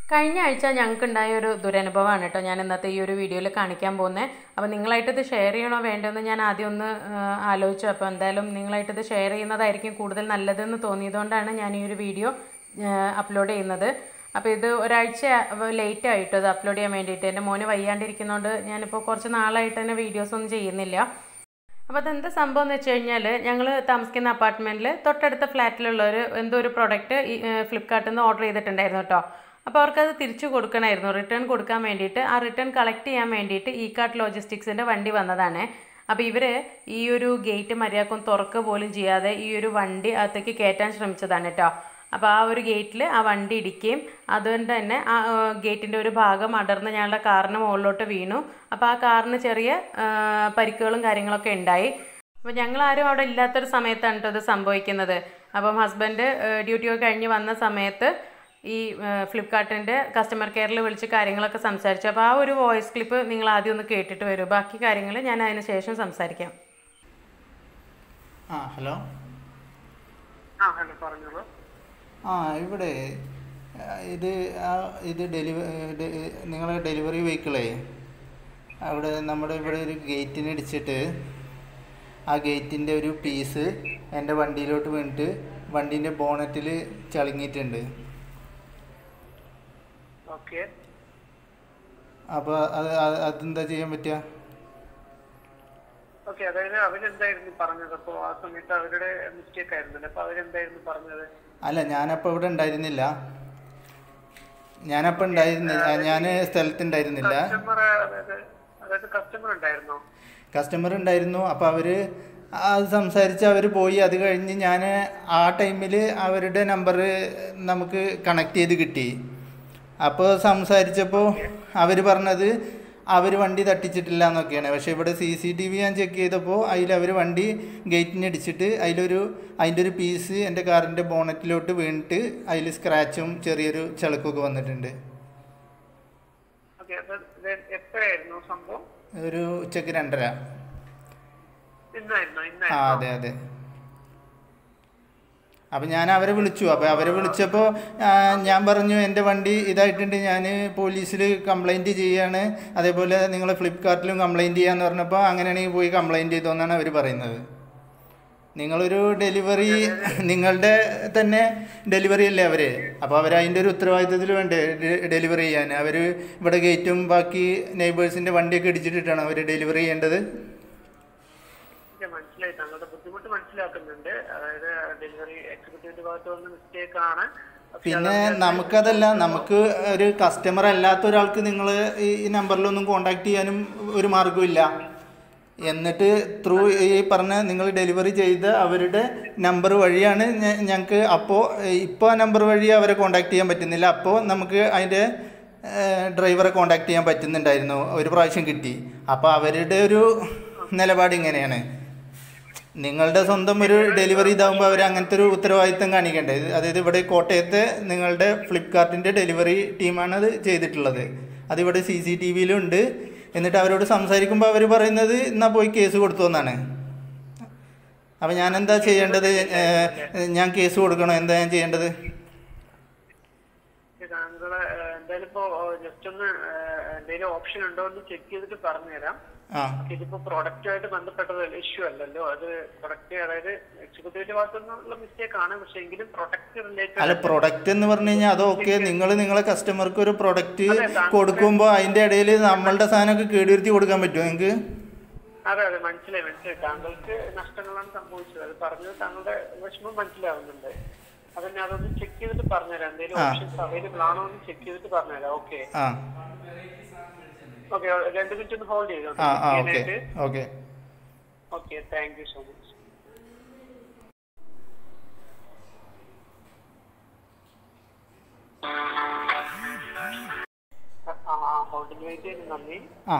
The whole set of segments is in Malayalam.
കഴിഞ്ഞ ആഴ്ച ഞങ്ങൾക്കുണ്ടായ ഒരു ദുരനുഭവമാണ് കേട്ടോ ഞാൻ ഇന്നത്തെ ഈ ഒരു വീഡിയോയിൽ കാണിക്കാൻ പോകുന്നത് അപ്പോൾ നിങ്ങളായിട്ട് ഇത് ഷെയർ ചെയ്യണോ വേണ്ടോയെന്ന് ഞാൻ ആദ്യം ഒന്ന് ആ, ആലോചിച്ചു അപ്പോൾ എന്തായാലും നിങ്ങളായിട്ട് ഇത് ഷെയർ ചെയ്യുന്നതായിരിക്കും കൂടുതൽ നല്ലതെന്ന് തോന്നിയതുകൊണ്ടാണ് ഞാൻ ഈ ഒരു വീഡിയോ അപ്ലോഡ് ചെയ്യുന്നത് അപ്പോൾ ഇത് ഒരാഴ്ച ലേറ്റ് ആയിട്ടോ ഇത് അപ്ലോഡ് ചെയ്യാൻ വേണ്ടിയിട്ട് എൻ്റെ മോന് വയ്യാണ്ടിരിക്കുന്നതുകൊണ്ട് ഞാനിപ്പോൾ കുറച്ച് നാളായിട്ട് തന്നെ വീഡിയോസ് ഒന്നും ചെയ്യുന്നില്ല അപ്പോൾ അതെന്താ സംഭവം എന്ന് വെച്ച് കഴിഞ്ഞാൽ ഞങ്ങൾ താമസിക്കുന്ന അപ്പാർട്ട്മെൻറ്റിൽ തൊട്ടടുത്ത ഫ്ലാറ്റിലുള്ളൊരു എന്തോ ഒരു പ്രൊഡക്റ്റ് ഫ്ലിപ്കാർട്ടിൽ നിന്ന് ഓർഡർ ചെയ്തിട്ടുണ്ടായിരുന്നു കേട്ടോ അപ്പോൾ അവർക്കത് തിരിച്ചു കൊടുക്കണമായിരുന്നു റിട്ടേൺ കൊടുക്കാൻ വേണ്ടിയിട്ട് ആ റിട്ടേൺ കളക്ട് ചെയ്യാൻ വേണ്ടിയിട്ട് ഇ കാർട്ട് ലോജിസ്റ്റിക്സിൻ്റെ വണ്ടി വന്നതാണ് അപ്പോൾ ഇവർ ഈ ഒരു ഗേറ്റ് മര്യാദക്കൊന്ന് തുറക്കുക പോലും ചെയ്യാതെ ഈ ഒരു വണ്ടി അകത്തേക്ക് കയറ്റാൻ ശ്രമിച്ചതാണ് കേട്ടോ അപ്പോൾ ആ ഒരു ഗേറ്റിൽ ആ വണ്ടി ഇടിക്കുകയും അതുകൊണ്ട് തന്നെ ആ ഗേറ്റിൻ്റെ ഒരു ഭാഗം അടർന്ന് ഞങ്ങളുടെ കാറിന് മുകളിലോട്ട് വീണു അപ്പോൾ ആ കാറിന് ചെറിയ ആ, പരിക്കുകളും കാര്യങ്ങളൊക്കെ ഉണ്ടായി അപ്പോൾ ഞങ്ങൾ ആരും അവിടെ ഇല്ലാത്തൊരു സമയത്താണ് കേട്ടോ ഇത് സംഭവിക്കുന്നത് അപ്പം ഹസ്ബൻഡ് ഡ്യൂട്ടി ഒക്കെ കഴിഞ്ഞ് വന്ന സമയത്ത് ഈ ഫ്ലിപ്കാർട്ടിൻ്റെ കസ്റ്റമർ കെയറിൽ വിളിച്ച് കാര്യങ്ങളൊക്കെ സംസാരിച്ചു അപ്പോൾ ആ ഒരു വോയിസ് ക്ലിപ്പ് നിങ്ങൾ ആദ്യം ഒന്ന് കേട്ടിട്ട് വരൂ ബാക്കി കാര്യങ്ങൾ ഞാൻ അതിന് ശേഷം സംസാരിക്കാം ആ ഹലോ ആ ഹലോ പറഞ്ഞോളൂ ആ ഇവിടെ ആ, ഇത് ആ ഇത് ഡെലിവറി നിങ്ങളെ ഡെലിവറി വെഹിക്കിളേ അവിടെ നമ്മുടെ ഇവിടെ ഒരു ഗേറ്റിന് ഇടിച്ചിട്ട് ആ ഗേറ്റിൻ്റെ ഒരു പീസ് എൻ്റെ വണ്ടിയിലോട്ട് വീണിട്ട് വണ്ടീൻ്റെ ബോണറ്റിൽ ചളുങ്ങിയിട്ടുണ്ട് ഓക്കെ അപ്പോൾ അത് അത് അതെന്താ ചെയ്യാൻ പറ്റുക ഓക്കെ അതായത് അവരെന്തായിരുന്നു പറഞ്ഞത് അപ്പോൾ ആ സമയത്ത് അവരുടെ മിസ്റ്റേക്ക് ആയിരുന്നല്ലോ അപ്പൊ അവരെന്തായിരുന്നു പറഞ്ഞത് അല്ല ഞാനപ്പോൾ ഇവിടെ ഉണ്ടായിരുന്നില്ല ഞാനപ്പോൾ ഉണ്ടായിരുന്നില്ല ഞാൻ സ്ഥലത്തുണ്ടായിരുന്നില്ല കസ്റ്റമർ അതായത് അതായത് കസ്റ്റമർ ഉണ്ടായിരുന്നോ കസ്റ്റമർ ഉണ്ടായിരുന്നു അപ്പോൾ അവർ അത് സംസാരിച്ച് അവർ പോയി അത് കഴിഞ്ഞ് ഞാൻ ആ ടൈമിൽ അവരുടെ നമ്പർ നമുക്ക് കണക്ട് ചെയ്ത് കിട്ടി അപ്പോൾ സംസാരിച്ചപ്പോൾ അവർ പറഞ്ഞത് അവർ വണ്ടി തട്ടിച്ചിട്ടില്ല എന്നൊക്കെയാണ് പക്ഷേ ഇവിടെ സി സി ടി വി ഞാൻ ചെക്ക് ചെയ്തപ്പോൾ അതിൽ അവർ വണ്ടി ഗേറ്റിന് ഇടിച്ചിട്ട് അതിലൊരു അതിൻ്റെ ഒരു പീസ് എൻ്റെ കാറിൻ്റെ ബോണറ്റിലോട്ട് വീണിട്ട് അതിൽ സ്ക്രാച്ചും ചെറിയൊരു ചളുക്കൊക്കെ വന്നിട്ടുണ്ട് ഓക്കെ അത് ഇത് എപ്പോഴായിരുന്നു സംഭവം ഒരു ഉച്ചയ്ക്ക് രണ്ടര ഇന്നായിരുന്നോ ആ ഇന്നായിരുന്നോ അതെ അതെ അപ്പം ഞാൻ അവരെ വിളിച്ചു അപ്പോൾ അവരെ വിളിച്ചപ്പോൾ ഞാൻ പറഞ്ഞു എൻ്റെ വണ്ടി ഇതായിട്ടുണ്ട് ഞാൻ പോലീസിൽ കംപ്ലൈൻറ്റ് ചെയ്യാണ് അതേപോലെ നിങ്ങൾ ഫ്ലിപ്കാർട്ടിലും കംപ്ലൈൻറ്റ് ചെയ്യാന്ന് പറഞ്ഞപ്പോൾ അങ്ങനെയാണെങ്കിൽ പോയി കംപ്ലൈൻറ്റ് ചെയ്തോന്നാണ് അവർ പറയുന്നത് നിങ്ങളൊരു ഡെലിവറി നിങ്ങളുടെ തന്നെ ഡെലിവറി അല്ലേ അവർ അപ്പോൾ അവർ അതിൻ്റെ ഒരു ഉത്തരവാദിത്തത്തിൽ വേണ്ടേ ഡെലിവറി ചെയ്യാൻ അവർ ഇവിടെ ഗേറ്റും ബാക്കി നെയ്ബേഴ്സിൻ്റെ വണ്ടിയൊക്കെ ഇടിച്ചിട്ടിട്ടാണ് അവർ ഡെലിവറി ചെയ്യേണ്ടത് എനിക്ക് മനസ്സിലായി താങ്കളുടെ ബുദ്ധിമുട്ട് മനസ്സിലാക്കുന്നുണ്ട് അതായത് ഡെലിവറി എക്സിക്യൂട്ടീവിന്റെ ഭാഗത്ത് വന്ന മിസ്റ്റേക്ക് ആണ് പക്ഷെ പിന്നെ അതവര് നമുക്കതല്ല നമുക്ക് ഒരു കസ്റ്റമർ അല്ലാത്ത ഒരാൾക്ക് നിങ്ങൾ ഈ നമ്പറിലൊന്നും കോണ്ടാക്ട് ചെയ്യാനും ഒരു മാർഗ്ഗമില്ല എന്നിട്ട് ത്രൂ ഈ പറഞ്ഞ നിങ്ങൾ ഡെലിവറി ചെയ്ത അവരുടെ നമ്പർ വഴിയാണ് ഞങ്ങൾക്ക് അപ്പോൾ ഇപ്പോൾ ആ നമ്പർ വഴി അവരെ കോണ്ടാക്ട് ചെയ്യാൻ പറ്റുന്നില്ല അപ്പോൾ നമുക്ക് അതിൻ്റെ ഡ്രൈവറെ കോണ്ടാക്ട് ചെയ്യാൻ പറ്റുന്നുണ്ടായിരുന്നു ഒരു പ്രാവശ്യം കിട്ടി അപ്പോൾ അവരുടെ ഒരു നിലപാട് ഇങ്ങനെയാണ് നിങ്ങളുടെ സ്വന്തം ഒരു ഡെലിവറി ഇതാകുമ്പോൾ അവർ അങ്ങനത്തെ ഒരു ഉത്തരവാദിത്തം കാണിക്കണ്ടേ ഇത് അതായത് ഇവിടെ കോട്ടയത്തെ നിങ്ങളുടെ ഫ്ലിപ്കാർട്ടിൻ്റെ ഡെലിവറി ടീമാണ് അത് ചെയ്തിട്ടുള്ളത് അതിവിടെ സി സി ടി വിയിലുണ്ട് എന്നിട്ട് അവരോട് സംസാരിക്കുമ്പോൾ അവർ പറയുന്നത് എന്നാൽ പോയി കേസ് കൊടുത്തു എന്നാണ് അപ്പം ഞാൻ എന്താ ചെയ്യേണ്ടത് ഏഹ്, ഞാൻ കേസ് കൊടുക്കണോ എന്താ ഞാൻ ചെയ്യേണ്ടത് താങ്കള് ഏഹ്, എന്തായാലും ഇപ്പോ ജസ്റ്റ് ഒന്ന് ഏഹ്, എന്തെങ്കിലും ഓപ്ഷൻ ഉണ്ടോ എന്ന് ചെക്ക് ചെയ്തിട്ട് പറഞ്ഞുതരാം ആ ഇതിപ്പോ പ്രൊഡക്റ്റുമായിട്ട് ബന്ധപ്പെട്ടത് ഇഷ്യൂ അല്ലല്ലോ അത് പ്രൊഡക്റ്റ് അതായത് എക്സിക്യൂട്ടീവിന്റെ ഭാഗത്തു നിന്നുള്ള മിസ്റ്റേക്ക് ആണ് പക്ഷെ എങ്കിലും പ്രൊഡക്റ്റ് അല്ല റിലേറ്റഡ് പ്രൊഡക്റ്റ് എന്ന് പറഞ്ഞു കഴിഞ്ഞാൽ അതൊക്കെ നിങ്ങൾ നിങ്ങളെ കസ്റ്റമർക്ക് ഒരു പ്രൊഡക്റ്റ് കൊടുക്കുമ്പോൾ അതിൻ്റെ ഇടയിൽ നമ്മളുടെ സാധനമൊക്കെ കേടുവരുത്തി കൊടുക്കാൻ പറ്റുമോ നിങ്ങൾക്ക് അതെ അതെ മനസ്സിലായി മനസ്സിലായി താങ്കൾക്ക് നഷ്ടങ്ങളാണ് സംഭവിച്ചത് അത് പറഞ്ഞത് താങ്കളുടെ വിഷമം മനസ്സിലാവുന്നുണ്ട് അത് ഞാൻ അതൊന്ന് ചെക്ക് ചെയ്തിട്ട് പറഞ്ഞുതരാം എന്തെങ്കിലും ആ. ഓപ്ഷൻസ് അവൈലബിൾ ആണോ എന്ന് ചെക്ക് ചെയ്തിട്ട് പറഞ്ഞുതരാം ഓക്കെ ആ ഓക്കെ രണ്ട് മിനിറ്റ് ഒന്ന് ഹോൾഡ് ചെയ്തോ ആ ആ okay okay okay thank you so much holding wait ചെയ്യുന്നു നന്ദി ആ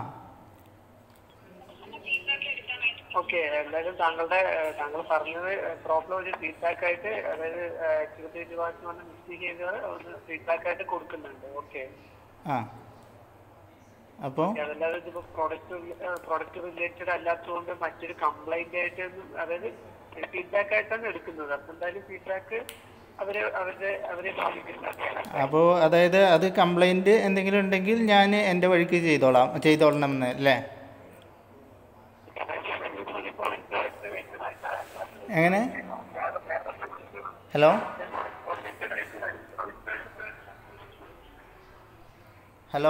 ഓക്കെ എന്തായാലും താങ്കളുടെ ഏഹ്, താങ്കൾ പറഞ്ഞത് പ്രോബ്ലം ഒരു ഫീഡ്ബാക്ക് ആയിട്ട് അതായത് എക്സിക്യൂട്ടീവ് ഭാഗത്ത് വന്ന് മിസ്റ്റേക്ക് ചെയ്തത് ഒന്ന് ഫീഡ്ബാക്ക് ആയിട്ട് കൊടുക്കുന്നുണ്ട് ഓക്കെ ആ അപ്പോൾ അതല്ലാതെ ഇതിപ്പോ പ്രൊഡക്റ്റ് പ്രൊഡക്റ്റ് റിലേറ്റഡ് അല്ലാത്തതുകൊണ്ട് മറ്റൊരു കംപ്ലൈന്റ് ആയിട്ട് ഒന്നും- അതായത് ഫീഡ്ബാക്ക് ആയിട്ടാണ് എടുക്കുന്നത് അപ്പൊ എന്തായാലും ഫീഡ്ബാക്ക് അവര് അവരുടെ അവരെ ബാധിക്കില്ല അപ്പോൾ അതായത് അത് കംപ്ലൈൻറ്റ് എന്തെങ്കിലും ഉണ്ടെങ്കിൽ ഞാൻ എൻ്റെ വഴിക്ക് ചെയ്തോളാം ചെയ്തോളണം എന്ന് അല്ലേ എങ്ങനെ ഹലോ ഹലോ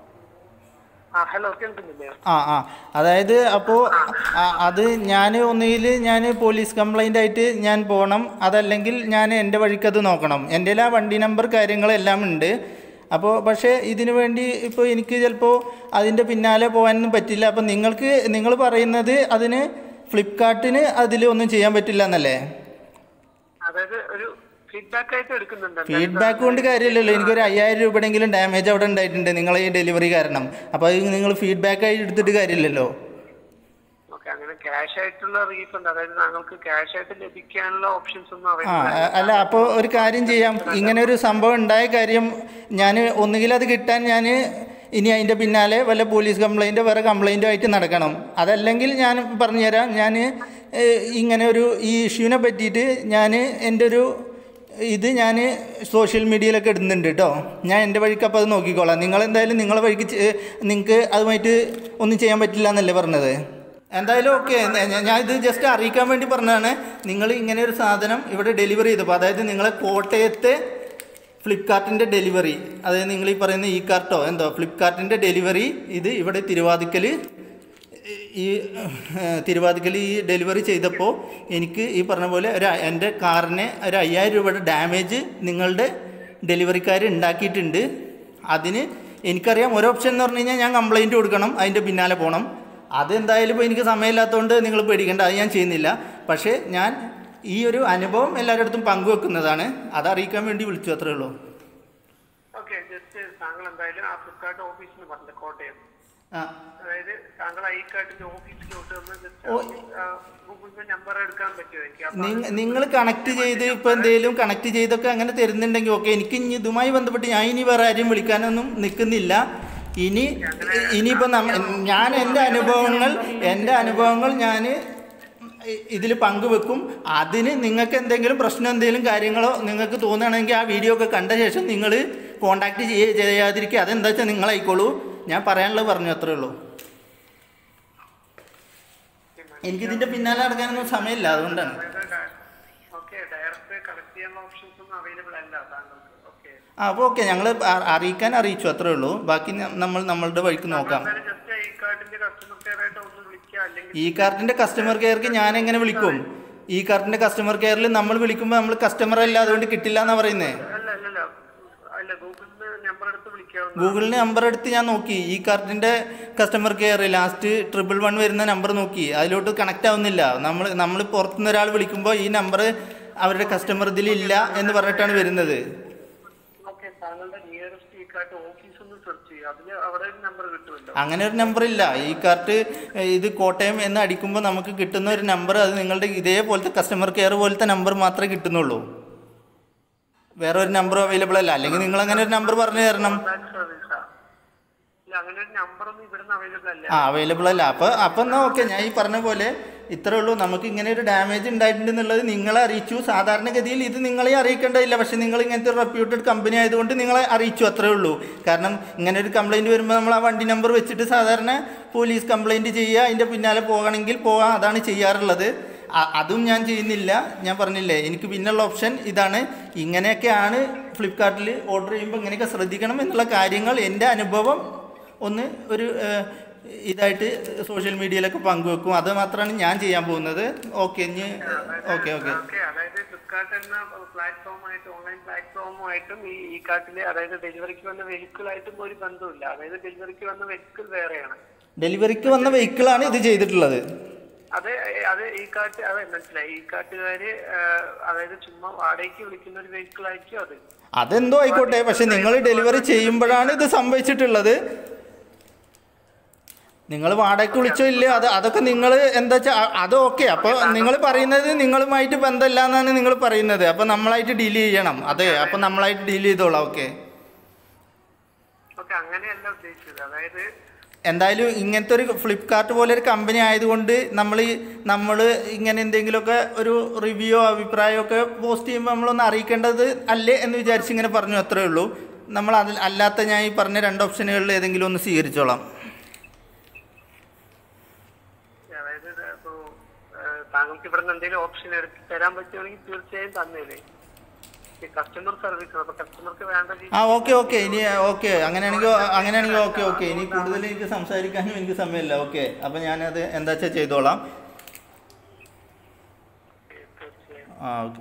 ആ ഹലോ കേൾക്കുന്നില്ലേ ആ ആ അതായത് അപ്പോൾ അത് ഞാൻ ഒന്നുകിൽ ഞാൻ പോലീസ് കംപ്ലൈൻ്റ് ആയിട്ട് ഞാൻ പോകണം അതല്ലെങ്കിൽ ഞാൻ എൻ്റെ വഴിക്ക് അത് നോക്കണം എൻ്റെ ആ വണ്ടി നമ്പർ കാര്യങ്ങളെല്ലാം ഉണ്ട് അപ്പോൾ പക്ഷേ ഇതിനു വേണ്ടി ഇപ്പോൾ എനിക്ക് ചിലപ്പോൾ അതിൻ്റെ പിന്നാലെ പോകാനൊന്നും പറ്റില്ല അപ്പോൾ നിങ്ങൾക്ക് നിങ്ങൾ പറയുന്നത് അതിന് ഫ്ലിപ്കാർട്ടിന് അതിൽ ഒന്നും ചെയ്യാൻ പറ്റില്ല എന്നല്ലേ അതായത് ഒരു ഫീഡ്ബാക്ക് ആയിട്ട് എടുക്കുന്നുണ്ട് ഫീഡ്ബാക്ക് കൊണ്ട് കാര്യമില്ലല്ലോ എനിക്കൊരു അയ്യായിരം രൂപയുടെങ്കിലും ഡാമേജ് അവിടെ ഉണ്ടായിട്ടുണ്ട് നിങ്ങളെ ഈ ഡെലിവറി കാരണം അപ്പോൾ അത് നിങ്ങൾ ഫീഡ്ബാക്ക് ആയി എടുത്തിട്ട് കാര്യമില്ലല്ലോ ഓക്കെ അങ്ങനെ ക്യാഷ് ആയിട്ടുള്ള റീഫണ്ട് അതായത് താങ്കൾക്ക് ക്യാഷ് ആയിട്ട് ലഭിക്കാനുള്ള ഓപ്ഷൻസ് ഒന്നും ആ അവൈലബിൾ അ- അല്ല അപ്പോൾ ഒരു കാര്യം ചെയ്യാം ഇങ്ങനെ ഒരു സംഭവം ഉണ്ടായ കാര്യം ഞാൻ ഒന്നുകിൽ അത് കിട്ടാൻ ഞാൻ ഇനി അതിൻ്റെ പിന്നാലെ വല്ല പോലീസ് കംപ്ലൈൻറ്റോ വേറെ കംപ്ലൈൻറ്റോ ആയിട്ട് നടക്കണം അതല്ലെങ്കിൽ ഞാൻ പറഞ്ഞുതരാം ഞാൻ ഇങ്ങനെ ഒരു ഈ ഇഷ്യൂവിനെ പറ്റിയിട്ട് ഞാൻ എൻ്റെ ഒരു ഇത് ഞാൻ സോഷ്യൽ മീഡിയയിലൊക്കെ ഇടുന്നുണ്ട് കേട്ടോ ഞാൻ എൻ്റെ വഴിക്ക് അപ്പോൾ അത് നോക്കിക്കോളാം നിങ്ങൾ എന്തായാലും നിങ്ങളെ വഴിക്ക് നിങ്ങൾക്ക് അതുമായിട്ട് ഒന്നും ചെയ്യാൻ പറ്റില്ല എന്നല്ലേ പറഞ്ഞത് എന്തായാലും ഓക്കെ ഞാൻ ഇത് ജസ്റ്റ് അറിയിക്കാൻ വേണ്ടി പറഞ്ഞതാണ് നിങ്ങൾ ഇങ്ങനെ ഒരു സാധനം ഇവിടെ ഡെലിവറി ചെയ്തപ്പോൾ അതായത് നിങ്ങളെ കോട്ടയത്തെ ഫ്ലിപ്കാർട്ടിൻ്റെ ഡെലിവറി അതായത് നിങ്ങൾ ഈ പറയുന്ന ഈ കാർട്ടോ എന്തോ ഫ്ലിപ്കാർട്ടിൻ്റെ ഡെലിവറി ഇത് ഇവിടെ തിരുവാതിക്കൽ ഈ ഏഹ്, തിരുവാതിക്കൽ ഈ ഡെലിവറി ചെയ്തപ്പോൾ എനിക്ക് ഈ പറഞ്ഞ പോലെ ഒരു എൻ്റെ കാറിന് ഒരു അയ്യായിരം രൂപയുടെ ഡാമേജ് നിങ്ങളുടെ ഡെലിവറിക്കാർ ഉണ്ടാക്കിയിട്ടുണ്ട് അതിന് എനിക്കറിയാം ഒരു ഓപ്ഷൻ എന്ന് പറഞ്ഞു കഴിഞ്ഞാൽ ഞാൻ കംപ്ലൈൻറ്റ് കൊടുക്കണം അതിൻ്റെ പിന്നാലെ പോകണം അതെന്തായാലും ഇപ്പോൾ എനിക്ക് സമയമില്ലാത്തതുകൊണ്ട് നിങ്ങൾ പേടിക്കേണ്ട അത് ഞാൻ ചെയ്യുന്നില്ല പക്ഷേ ഞാൻ ഈ ഒരു അനുഭവം എല്ലാവരുടെ അടുത്തും പങ്കുവെക്കുന്നതാണ് അത് അറിയിക്കാൻ വേണ്ടി വിളിച്ചു അത്രേ ഉള്ളൂ ഓക്കെ ജസ്റ്റ് താങ്കൾ എന്തായാലും ആ ഫ്ലിപ്കാർട്ട് ഓഫീസിൽ പറഞ്ഞു കോട്ടയം ആ അതായത് താങ്കൾ ഐ കാർഡിന്റെ ഓഫീസിലോട്ട് വന്ന് ഓ. ജസ്റ്റ് ഗൂഗിൾ പേ നമ്പർ എടുക്കാൻ പറ്റുമോ എനിക്ക് അപ്പൊ നിങ്ങൾ കണക്ട് ചെയ്ത് ഇപ്പോൾ എന്തെങ്കിലും കണക്ട് ചെയ്തൊക്കെ അങ്ങനെ തരുന്നുണ്ടെങ്കിൽ ഓക്കെ എനിക്ക് ഇനി ഇതുമായി ബന്ധപ്പെട്ട് ഞാൻ ഇനി വേറെ ആരെയും വിളിക്കാനൊന്നും നിൽക്കുന്നില്ല ഇനി ഇനിയിപ്പോൾ ഞാൻ എൻ്റെ അനുഭവങ്ങൾ എൻ്റെ അനുഭവങ്ങൾ ഞാൻ ഇതിൽ പങ്കുവെക്കും അതിന് നിങ്ങൾക്ക് എന്തെങ്കിലും പ്രശ്നം എന്തെങ്കിലും കാര്യങ്ങളോ നിങ്ങൾക്ക് തോന്നുകയാണെങ്കിൽ ആ വീഡിയോ ഒക്കെ കണ്ട ശേഷം നിങ്ങൾ കോണ്ടാക്ട് ചെയ്യ ചെയ്യാതിരിക്കുക അതെന്താ വെച്ചാൽ നിങ്ങളായിക്കോളൂ ഞാൻ പറയാനുള്ളത് പറഞ്ഞു അത്രേ ഉള്ളൂ എനിക്കിതിൻ്റെ പിന്നാലെ നടക്കാനൊന്നും സമയമില്ല അതുകൊണ്ടാണ് ഓക്കെ ഡയറക്റ്റ് കളക്ട് ചെയ്യാനുള്ള ഓപ്ഷൻസ് ഒന്നും അവൈലബിൾ അല്ല താങ്കൾക്ക് ഓക്കെ ആ അപ്പോൾ ഓക്കെ ഞങ്ങൾ അറിയിക്കാൻ അറിയിച്ചു അത്രേ ഉള്ളൂ ബാക്കി ന- നമ്മൾ നമ്മളുടെ വഴിക്ക് നോക്കാം ജസ്റ്റ് ഐ കാർഡിന്റെ കസ്റ്റമർ കെയർ ആയിട്ട് ഒന്ന് വിളിക്കുക അല്ലെങ്കിൽ ഈ കാർഡിൻ്റെ കസ്റ്റമർ കെയർക്ക് ഞാൻ എങ്ങനെ വിളിക്കും ഈ കാർഡിൻ്റെ കസ്റ്റമർ കെയറിൽ നമ്മൾ വിളിക്കുമ്പോൾ നമ്മൾ കസ്റ്റമർ അല്ല അതുകൊണ്ട് കിട്ടില്ല എന്നാണ് പറയുന്നത് അല്ല അല്ല അല്ല അല്ല ഗൂഗിളിന് നമ്പർ എടുത്ത് വിളിക്കാവുന്ന ഗൂഗിളിൽ നമ്പർ എടുത്ത് ഞാൻ നോക്കി ഈ കാർഡിൻ്റെ customer care last triple one വരുന്ന നമ്പർ നോക്കി അതിലോട്ട് കണക്റ്റ് ആവുന്നില്ല നമ്മൾ നമ്മൾ പുറത്തുനിന്ന് ഒരാൾ വിളിക്കുമ്പോൾ ഈ നമ്പർ അവരുടെ കസ്റ്റമർ ഇതിലില്ല എന്ന് പറഞ്ഞിട്ടാണ് വരുന്നത് ഓക്കെ താങ്കളുടെ നിയറസ്റ്റ് ഈ കാർഡ് ഓഫീസ് ഒന്ന് സെർച്ച് ചെയ്യുക അതിന് അവിടെ ഒരു നമ്പർ കിട്ടുമല്ലോ അങ്ങനെ ഒരു നമ്പർ ഇല്ല ഈ കാർട്ട് ഇത് കോട്ടയം എന്ന് അടിക്കുമ്പോൾ നമുക്ക് കിട്ടുന്ന ഒരു നമ്പർ അത് നിങ്ങളുടെ ഇതേപോലത്തെ കസ്റ്റമർ കെയർ പോലത്തെ നമ്പർ മാത്രമേ കിട്ടുന്നുള്ളൂ വേറെ ഒരു നമ്പർ അവൈലബിൾ അല്ല അല്ലെങ്കിൽ നിങ്ങൾ അങ്ങനെ ഒരു നമ്പർ പറഞ്ഞു തരണം കോൺടാക്ട് സർവീസാ ഇല്ല അങ്ങനെ ഒരു നമ്പർ ഒന്നും ഇവിടുന്ന് അവൈലബിൾ അല്ല ആ അവൈലബിൾ അല്ല അപ്പോൾ അപ്പം എന്നാൽ ഓക്കെ ഞാൻ ഈ പറഞ്ഞ പോലെ ഇത്രേ ഉള്ളൂ നമുക്ക് ഇങ്ങനെ ഒരു ഡാമേജ് ഉണ്ടായിട്ടുണ്ടെന്നുള്ളത് നിങ്ങളെ അറിയിച്ചു സാധാരണഗതിയിൽ ഇത് നിങ്ങളെ അറിയിക്കേണ്ടതില്ല പക്ഷേ നിങ്ങൾ ഇങ്ങനത്തെ ഒരു റെപ്യൂട്ടഡ് കമ്പനി ആയതുകൊണ്ട് നിങ്ങളെ അറിയിച്ചു അത്രേ ഉള്ളൂ കാരണം ഇങ്ങനെ ഒരു കംപ്ലൈൻറ്റ് വരുമ്പോൾ നമ്മൾ ആ വണ്ടി നമ്പർ വെച്ചിട്ട് സാധാരണ പോലീസ് കംപ്ലൈൻറ്റ് ചെയ്യുക അതിൻ്റെ പിന്നാലെ പോകണമെങ്കിൽ പോകാം അതാണ് ചെയ്യാറുള്ളത് അ- അതും ഞാൻ ചെയ്യുന്നില്ല ഞാൻ പറഞ്ഞില്ലേ എനിക്ക് പിന്നുള്ള ഓപ്ഷൻ ഇതാണ് ഇങ്ങനെയൊക്കെയാണ് ഫ്ലിപ്കാർട്ടിൽ ഓർഡർ ചെയ്യുമ്പോൾ ഇങ്ങനെയൊക്കെ ശ്രദ്ധിക്കണം എന്നുള്ള കാര്യങ്ങൾ എൻ്റെ അനുഭവം ഒന്ന് ഒരു ഏഹ്, ഇതായിട്ട് സോഷ്യൽ മീഡിയയിലൊക്കെ പങ്കുവെക്കും അത് മാത്രമാണ് ഞാൻ ചെയ്യാൻ പോകുന്നത് ഓക്കെ ഇനി ഓക്കെ ഓക്കെ ഓക്കെ അതായത് ഫ്ലിപ്കാർട്ട് എന്ന പ്ലാറ്റ്ഫോമായിട്ട് ഓൺലൈൻ പ്ലാറ്റ്ഫോമുമായിട്ടും ഈ ഈ കാർട്ടിലെ അതായത് ഡെലിവറിക്ക് വന്ന വെഹിക്കിളായിട്ടും ഒരു ബന്ധമില്ല അതായത് ഡെലിവറിക്ക് വന്ന വെഹിക്കിൾ വേറെയാണ് ഡെലിവറിക്ക് വന്ന വെഹിക്കിളാണ് ഇത് ചെയ്തിട്ടുള്ളത് അത് അത് ഈ കാർട്ട് അത് മനസ്സിലായി ഈ കാർട്ടുകാര് അതായത് ചുമ്മാ വാടകയ്ക്ക് വിളിക്കുന്ന ഒരു വെഹിക്കിൾ ആയിരിക്കും അത് അതെന്തോ ആയിക്കോട്ടെ പക്ഷെ നിങ്ങൾ ഡെലിവറി ചെയ്യുമ്പോഴാണ് ഇത് സംഭവിച്ചിട്ടുള്ളത് നിങ്ങൾ വാടകയ്ക്ക് വിളിച്ചോ ഇല്ലയോ അത് അതൊക്കെ നിങ്ങൾ എന്താ വെച്ചാൽ അത് ഓക്കെ അപ്പോൾ നിങ്ങൾ പറയുന്നത് നിങ്ങളുമായിട്ട് ബന്ധമില്ല എന്നാണ് നിങ്ങൾ പറയുന്നത് അപ്പോൾ നമ്മളായിട്ട് ഡീൽ ചെയ്യണം അതെ അപ്പോൾ നമ്മളായിട്ട് ഡീൽ ചെയ്തോളാം ഓക്കെ ഓക്കെ അങ്ങനെയല്ല ഉദ്ദേശിച്ചത് അതായത് എന്തായാലും ഇങ്ങനത്തെ ഒരു ഫ്ലിപ്കാർട്ട് പോലെ ഒരു കമ്പനി ആയതുകൊണ്ട് നമ്മൾ നമ്മൾ ഇങ്ങനെ എന്തെങ്കിലുമൊക്കെ ഒരു റിവ്യൂ അഭിപ്രായമോ ഒക്കെ പോസ്റ്റ് ചെയ്യുമ്പോൾ നമ്മളൊന്ന് അറിയിക്കേണ്ടത് അല്ലേ എന്ന് വിചാരിച്ച് ഇങ്ങനെ പറഞ്ഞു അത്രേ ഉള്ളൂ നമ്മൾ അതിൽ അല്ലാത്ത ഞാൻ ഈ പറഞ്ഞ രണ്ട് ഓപ്ഷനുകളിൽ ഏതെങ്കിലും ഒന്ന് സ്വീകരിച്ചോളാം അതായത് ഇപ്പോ താങ്കൾക്ക് ഇവിടെ നിന്ന് എന്തെങ്കിലും ഓപ്ഷൻ എടുത്ത് തരാൻ പറ്റുമെങ്കിൽ തീർച്ചയായും തന്നേനെ കസ്റ്റമർ സർവീസ് അപ്പൊ കസ്റ്റമർക്ക് വേണ്ട രീതി ആ ഓക്കെ ഓക്കെ ഇനി ഓക്കെ അങ്ങനെയാണെങ്കിൽ അങ്ങനെയാണെങ്കിൽ ഓക്കെ ഓക്കെ ഇനി കൂടുതൽ എനിക്ക് സംസാരിക്കാനും എനിക്ക് സമയമില്ല ഓക്കെ അപ്പം ഞാനത് എന്താ വെച്ചാൽ ചെയ്തോളാം തീർച്ചയായും ആ ഓക്കെ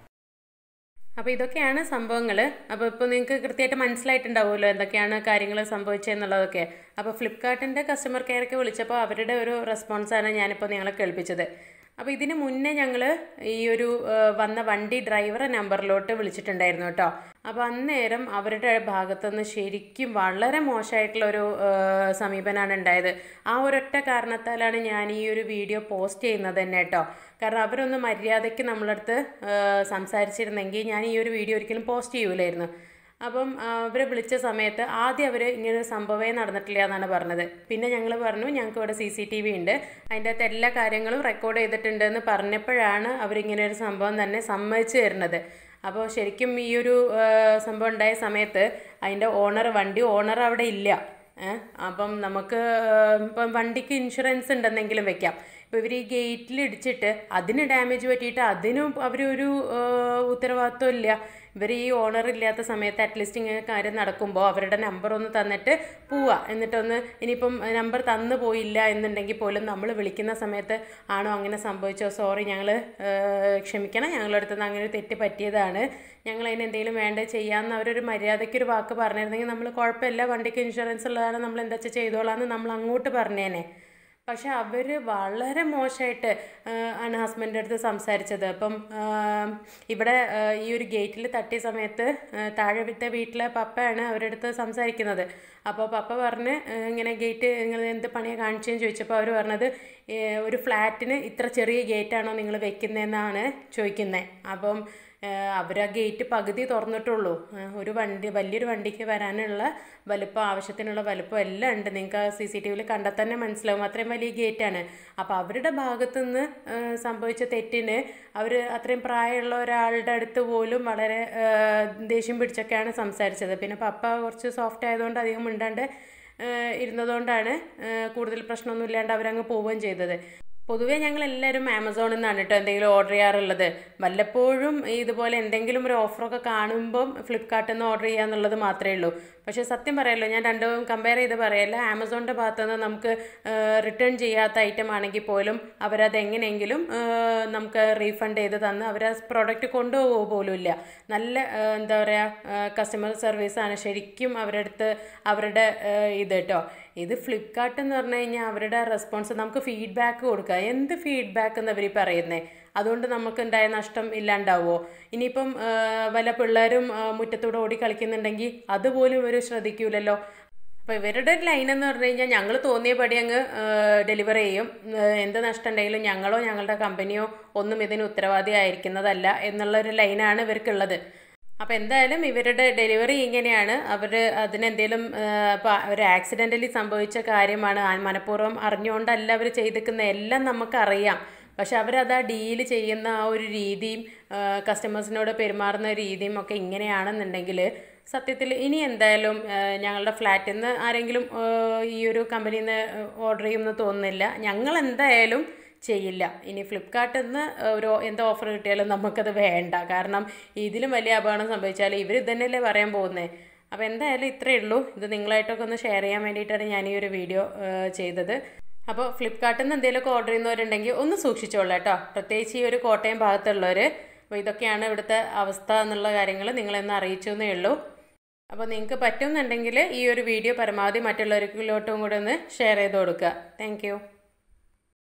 അപ്പോൾ ഇതൊക്കെയാണ് സംഭവങ്ങൾ അപ്പോൾ ഇപ്പോൾ നിങ്ങൾക്ക് കൃത്യമായിട്ട് മനസ്സിലായിട്ടുണ്ടാവുമല്ലോ എന്തൊക്കെയാണ് കാര്യങ്ങൾ സംഭവിച്ചതെന്നുള്ളതൊക്കെ അപ്പോൾ ഫ്ലിപ്കാർട്ടിൻ്റെ കസ്റ്റമർ കെയറൊക്കെ വിളിച്ചപ്പോൾ അവരുടെ ഒരു റെസ്പോൺസാണ് ഞാനിപ്പോൾ നിങ്ങളെ കേൾപ്പിച്ചത് അപ്പോൾ ഇതിന് മുന്നേ ഞങ്ങൾ ഈ ഒരു ആ, വന്ന വണ്ടി ഡ്രൈവറെ നമ്പറിലോട്ട് വിളിച്ചിട്ടുണ്ടായിരുന്നു കേട്ടോ അപ്പോൾ അന്നേരം അവരുടെ ഭാഗത്തുനിന്ന് ശരിക്കും വളരെ മോശമായിട്ടുള്ള ഒരു ആ, സമീപനമാണ് ഉണ്ടായത് ആ ഒരൊറ്റ കാരണത്താലാണ് ഞാൻ ഈ ഒരു വീഡിയോ പോസ്റ്റ് ചെയ്യുന്നത് തന്നെ കേട്ടോ കാരണം അവരൊന്ന് മര്യാദയ്ക്ക് നമ്മളടുത്ത് ആ, സംസാരിച്ചിരുന്നെങ്കിൽ ഞാൻ ഈ ഒരു വീഡിയോ ഒരിക്കലും പോസ്റ്റ് ചെയ്യൂലായിരുന്നു അപ്പം അവരെ വിളിച്ച സമയത്ത് ആദ്യം അവർ ഇങ്ങനെ ഒരു സംഭവമേ നടന്നിട്ടില്ല എന്നാണ് പറഞ്ഞത് പിന്നെ ഞങ്ങൾ പറഞ്ഞു ഞങ്ങൾക്ക് ഇവിടെ സി സി ടി വി ഉണ്ട് അതിൻ്റെ അകത്ത് എല്ലാ കാര്യങ്ങളും റെക്കോർഡ് ചെയ്തിട്ടുണ്ട് എന്ന് പറഞ്ഞപ്പോഴാണ് അവരിങ്ങനെ ഒരു സംഭവം തന്നെ സമ്മതിച്ചു തരുന്നത് അപ്പോൾ ശരിക്കും ഈ ഒരു ആ, സംഭവം ഉണ്ടായ സമയത്ത് അതിൻ്റെ ഓണർ വണ്ടി ഓണർ അവിടെ ഇല്ല ഏ? അപ്പം നമുക്ക് ഏഹ്, ഇപ്പം വണ്ടിക്ക് ഇൻഷുറൻസ് ഉണ്ടെന്നെങ്കിലും വെക്കാം ഇപ്പോൾ ഇവർ ഈ ഗേറ്റിൽ ഇടിച്ചിട്ട് അതിന് ഡാമേജ് പറ്റിയിട്ട് അതിനും അവരൊരു ഏഹ്, ഉത്തരവാദിത്വം ഇല്ല ഇവർ ഈ ഓണർ ഇല്ലാത്ത സമയത്ത് അറ്റ്ലീസ്റ്റ് ഇങ്ങനെ കാര്യം നടക്കുമ്പോൾ അവരുടെ നമ്പർ ഒന്ന് തന്നിട്ട് പോവുക എന്നിട്ടൊന്ന് ഇനിയിപ്പം നമ്പർ തന്നു പോയില്ല എന്നുണ്ടെങ്കിൽ പോലും നമ്മൾ വിളിക്കുന്ന സമയത്ത് ആണോ അങ്ങനെ സംഭവിച്ചോ സോറി ഞങ്ങൾ ക്ഷമിക്കണം ഞങ്ങളുടെ അടുത്ത് നിന്ന് അങ്ങനെ ഒരു തെറ്റ് പറ്റിയതാണ് ഞങ്ങൾ അതിന് എന്തെങ്കിലും വേണ്ട ചെയ്യാമെന്ന് അവരൊരു മര്യാദയ്ക്ക് ഒരു വാക്ക് പറഞ്ഞിരുന്നെങ്കിൽ നമ്മൾ കുഴപ്പമില്ല വണ്ടിക്ക് ഇൻഷുറൻസ് ഉള്ളതാണ് നമ്മൾ എന്താ വെച്ചാൽ ചെയ്തോളാം എന്ന് നമ്മൾ അങ്ങോട്ട് പറഞ്ഞേനെ പക്ഷെ അവർ വളരെ മോശമായിട്ട് ആണ് ഹസ്ബൻഡിൻ്റെ അടുത്ത് സംസാരിച്ചത് അപ്പം ആ, ഇവിടെ ആ, ഈ ഒരു ഗേറ്റിൽ തട്ടിയ സമയത്ത് ആ, താഴത്തെ വീട്ടിലെ പപ്പയാണ് അവരുടെ അടുത്ത് സംസാരിക്കുന്നത് അപ്പോൾ പപ്പ പറഞ്ഞ് ആ, ഇങ്ങനെ ഗേറ്റ് നിങ്ങൾ എന്ത് പണിയാണ് കാണിച്ചതെന്ന് ചോദിച്ചപ്പോൾ അവർ പറഞ്ഞത് ഏ, ഒരു ഫ്ലാറ്റിന് ഇത്ര ചെറിയ ഗേറ്റാണോ നിങ്ങൾ വെക്കുന്നതെന്നാണ് ചോദിക്കുന്നത് അപ്പം അവർ ആ ഗേറ്റ് പകുതി തുറന്നിട്ടുള്ളൂ ആ, ഒരു വണ്ടി വലിയൊരു വണ്ടിക്ക് വരാനുള്ള വലുപ്പം ആവശ്യത്തിനുള്ള വലുപ്പം എല്ലാം ഉണ്ട് നിങ്ങൾക്ക് ആ സി സി ടി വിയിൽ കണ്ടാൽ തന്നെ മനസ്സിലാവും അത്രയും വലിയ ഗേറ്റാണ് അപ്പോൾ അവരുടെ ഭാഗത്തുനിന്ന് ആ, സംഭവിച്ച തെറ്റിന് അവർ അത്രയും പ്രായമുള്ള ഒരാളുടെ അടുത്ത് പോലും വളരെ ആ, ദേഷ്യം പിടിച്ചൊക്കെയാണ് സംസാരിച്ചത് പിന്നെ പപ്പ കുറച്ച് സോഫ്റ്റ് ആയതുകൊണ്ട് അധികം മിണ്ടാണ്ട് ആ, ഇരുന്നതുകൊണ്ടാണ് ആ, കൂടുതൽ പ്രശ്നമൊന്നും ഇല്ലാണ്ട് അവരങ്ങ് പോവുകയും ചെയ്തത് പൊതുവേ ഞങ്ങൾ എല്ലാവരും ആമസോണിൽ നിന്നാണ് കേട്ടോ എന്തെങ്കിലും ഓർഡർ ചെയ്യാറുള്ളത് വല്ലപ്പോഴും ഇതുപോലെ എന്തെങ്കിലും ഒരു ഓഫറൊക്കെ കാണുമ്പം ഫ്ലിപ്കാർട്ടിൽ നിന്ന് ഓർഡർ ചെയ്യുക എന്നുള്ളത് മാത്രമേ ഉള്ളൂ പക്ഷേ സത്യം പറയാമല്ലോ ഞാൻ രണ്ടും കമ്പയർ ചെയ്ത് പറയല്ല ആമസോണിൻ്റെ ഭാഗത്തു നിന്ന് നമുക്ക് റിട്ടേൺ ചെയ്യാത്ത ഐറ്റം ആണെങ്കിൽ പോലും അവരത് എങ്ങനെയെങ്കിലും ആ, നമുക്ക് റീഫണ്ട് ചെയ്ത് തന്ന് അവർ ആ പ്രോഡക്റ്റ് കൊണ്ടുപോകുക പോലും ഇല്ല നല്ല ആ, എന്താ പറയുക കസ്റ്റമർ സർവീസാണ് ശരിക്കും അവരുടെ അടുത്ത് അവരുടെ ആ, ഇത് കേട്ടോ ഇത് ഫ്ലിപ്കാർട്ട് എന്ന് പറഞ്ഞു കഴിഞ്ഞാൽ അവരുടെ റെസ്പോൺസ് നമുക്ക് ഫീഡ്ബാക്ക് കൊടുക്കുക എന്ത് ഫീഡ്ബാക്ക് എന്ന് അവർ പറയുന്നത് അതുകൊണ്ട് നമുക്ക് ഉണ്ടായ നഷ്ടം ഇല്ലാണ്ടാവുമോ ഇനിയിപ്പം ആ, വല്ല പിള്ളേരും ആ, മുറ്റത്തൂടെ ഓടി കളിക്കുന്നുണ്ടെങ്കിൽ അതുപോലും ഇവർ ശ്രദ്ധിക്കൂലല്ലോ അപ്പോൾ ഇവരുടെ ഒരു ലൈൻ എന്ന് പറഞ്ഞു കഴിഞ്ഞാൽ ഞങ്ങൾ തോന്നിയ പടി അങ്ങ് ഡെലിവറി ചെയ്യും ആ, എന്ത് നഷ്ടം ഉണ്ടെങ്കിലും ഞങ്ങളോ ഞങ്ങളുടെ കമ്പനിയോ ഒന്നും ഇതിന് ഉത്തരവാദിയായിരിക്കുന്നതല്ല എന്നുള്ളൊരു ലൈനാണ് ഇവർക്കുള്ളത് അപ്പോൾ എന്തായാലും ഇവരുടെ ഡെലിവറി ഇങ്ങനെയാണ് അവർ അതിനെന്തെങ്കിലും ഇപ്പോൾ ഒരു ആക്സിഡൻ്റലി സംഭവിച്ച കാര്യമാണ് ആ മനഃപൂർവ്വം അറിഞ്ഞുകൊണ്ടല്ല അവർ ചെയ്തിരിക്കുന്ന എല്ലാം നമുക്കറിയാം പക്ഷെ അവരത് ആ ഡീല് ചെയ്യുന്ന ആ ഒരു രീതിയും കസ്റ്റമേഴ്സിനോട് പെരുമാറുന്ന രീതിയും ഒക്കെ ഇങ്ങനെയാണെന്നുണ്ടെങ്കിൽ സത്യത്തിൽ ഇനി എന്തായാലും ആ, ഞങ്ങളുടെ ഫ്ലാറ്റിൽ നിന്ന് ആരെങ്കിലും ആ, ഈ ഒരു കമ്പനിയിൽ നിന്ന് ഓർഡർ ചെയ്യുമെന്ന് തോന്നുന്നില്ല ഞങ്ങൾ എന്തായാലും ചെയ്യില്ല ഇനി ഫ്ലിപ്കാർട്ടിൽ നിന്ന് ഒരു എന്ത് ഓഫർ കിട്ടിയാലും നമുക്കത് വേണ്ട കാരണം ഇതിലും വലിയ അപകടം സംഭവിച്ചാൽ ഇവർ ഇതന്നെയല്ലേ പറയാൻ പോകുന്നത് അപ്പോൾ എന്തായാലും ഇത്രയേ ഉള്ളൂ ഇത് നിങ്ങളായിട്ടൊക്കെ ഒന്ന് ഷെയർ ചെയ്യാൻ വേണ്ടിയിട്ടാണ് ഞാൻ ഈ ഒരു വീഡിയോ ചെയ്തത് അപ്പോൾ ഫ്ലിപ്കാർട്ടിൽ നിന്ന് എന്തെങ്കിലുമൊക്കെ ഓർഡർ ചെയ്യുന്നവരുണ്ടെങ്കിൽ ഒന്ന് സൂക്ഷിച്ചോളൂ കേട്ടോ പ്രത്യേകിച്ച് ഈ ഒരു കോട്ടയം ഭാഗത്തുള്ളവർ അപ്പോൾ ഇതൊക്കെയാണ് ഇവിടുത്തെ അവസ്ഥ എന്നുള്ള കാര്യങ്ങൾ നിങ്ങളെന്ന് അറിയിച്ചു എന്നേ ഉള്ളൂ അപ്പോൾ നിങ്ങൾക്ക് പറ്റുമെന്നുണ്ടെങ്കിൽ ഈ ഒരു വീഡിയോ പരമാവധി മറ്റുള്ളവർക്കിലോട്ടും കൂടെ ഒന്ന് ഷെയർ ചെയ്ത് കൊടുക്കുക താങ്ക്